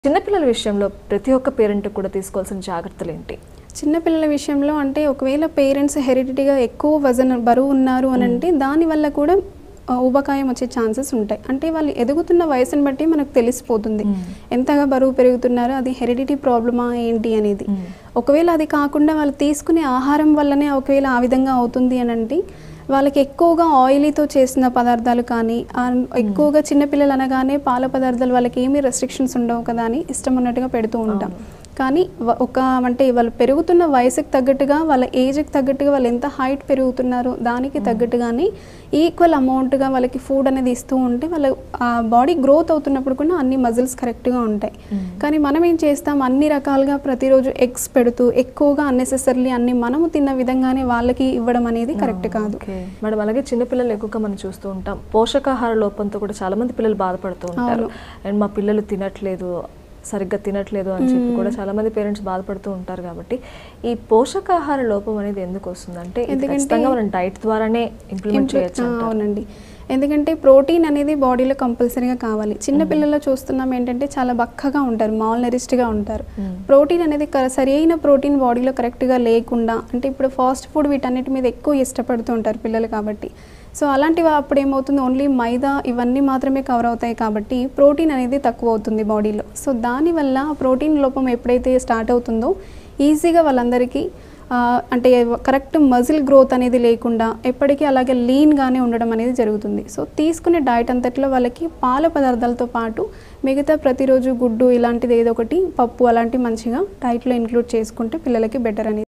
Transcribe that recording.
చిన్నపిల్లల విషయంలో ప్రతి ఒక్క పేరెంట్ కూడా తీసుకోవాల్సిన జాగ్రత్తలు ఏంటి చిన్నపిల్లల విషయంలో అంటే ఒకవేళ పేరెంట్స్ హెరిడిటీగా ఎక్కువ వజన్ బరువు ఉన్నారు అని అంటే దానివల్ల కూడా ఆ, ఊబకాయం వచ్చే ఛాన్సెస్ ఉంటాయి అంటే వాళ్ళు ఎదుగుతున్న వయసుని బట్టి మనకు తెలిసిపోతుంది మ్మ్. ఎంతగా బరువు పెరుగుతున్నారో అది హెరిడిటీ ప్రాబ్లమా ఏంటి అనేది మ్మ్. ఒకవేళ అది కాకుండా వాళ్ళు తీసుకునే ఆహారం వల్లనే ఒకవేళ ఆ విధంగా అవుతుంది అని అంటే వాళ్ళకి ఎక్కువగా ఆయిలీతో చేసిన పదార్థాలు కానీ ఆ ఎక్కువగా చిన్నపిల్లలు అనగానే పాల పదార్థాలు వాళ్ళకి ఏమీ రెస్ట్రిక్షన్స్ ఉండవు కదా అని ఇష్టం ఉన్నట్టుగా పెడుతూ ఉంటాం కానీ వ- ఒక అంటే వాళ్ళు పెరుగుతున్న వయసుకి తగ్గట్టుగా వాళ్ళ ఏజ్కి తగ్గట్టుగా వాళ్ళు ఎంత హైట్ పెరుగుతున్నారో దానికి తగ్గట్టుగానే ఈక్వల్ అమౌంట్గా వాళ్ళకి ఫుడ్ అనేది ఇస్తూ ఉంటే వాళ్ళ ఆ బాడీ గ్రోత్ అవుతున్నప్పుడు కూడా అన్ని మజిల్స్ కరెక్ట్గా ఉంటాయి కానీ మనం ఏం చేస్తాం అన్ని రకాలుగా ప్రతిరోజు ఎగ్స్ పెడుతూ ఎక్కువగా అన్నెసెసరీ అన్ని మనము తిన్న విధంగానే వాళ్ళకి ఇవ్వడం అనేది కరెక్ట్ కాదు ఓకే మేడం అలాగే చిన్నపిల్లలు ఎక్కువగా మనం చూస్తూ ఉంటాం పోషకాహార లోపంతో కూడా చాలా మంది పిల్లలు బాధపడుతూ ఉంటారు అండ్ మా పిల్లలు తినట్లేదు సరిగ్గా తినట్లేదు అని చెప్పి కూడా చాలా మంది పేరెంట్స్ బాధపడుతూ ఉంటారు కాబట్టి ఈ పోషకాహార లోపం అనేది ఎందుకు వస్తుంది అంటే ఇది ఎందుకంటే- ఖచ్చితంగా మనం డైట్ ద్వారానే ఇంప్లిమెంట్ ఇంప్రూ- చేయొచ్చు ఆ, అంటారు. అవునండి ఎందుకంటే ప్రోటీన్ అనేది బాడీలో కంపల్సరీగా కావాలి చిన్న పిల్లల్లో చూస్తున్నాం ఏంటంటే చాలా బక్కగా ఉంటారు మాల్ నెరిస్ట్గా ఉంటారు మ్మ్. ప్రోటీన్ అనేది క- సరి అయిన ప్రోటీన్ బాడీలో కరెక్ట్గా లేకుండా అంటే ఇప్పుడు ఫాస్ట్ ఫుడ్ వీటన్నిటి మీద ఎక్కువ ఇష్టపడుతూ ఉంటారు పిల్లలు కాబట్టి సో అలాంటివి అప్పుడు ఏమవుతుంది ఓన్లీ మైదా ఇవన్నీ మాత్రమే కవర్ అవుతాయి కాబట్టి ప్రోటీన్ అనేది తక్కువ అవుతుంది బాడీలో సో దానివల్ల ప్రోటీన్ లోపం ఎప్పుడైతే స్టార్ట్ అవుతుందో ఈజీగా వాళ్ళందరికీ ఆ, అంటే కరెక్ట్ మజిల్ గ్రోత్ అనేది లేకుండా ఎప్పటికీ అలాగే లీన్గానే ఉండడం అనేది జరుగుతుంది సో తీసుకునే డైట్ అంతట్లో వాళ్ళకి పాల పదార్థాలతో పాటు మిగతా ప్రతిరోజు గుడ్డు ఇలాంటిది ఏదో ఒకటి పప్పు అలాంటివి మంచిగా డైట్లో ఇంక్లూడ్ చేసుకుంటే పిల్లలకి బెటర్ అనేది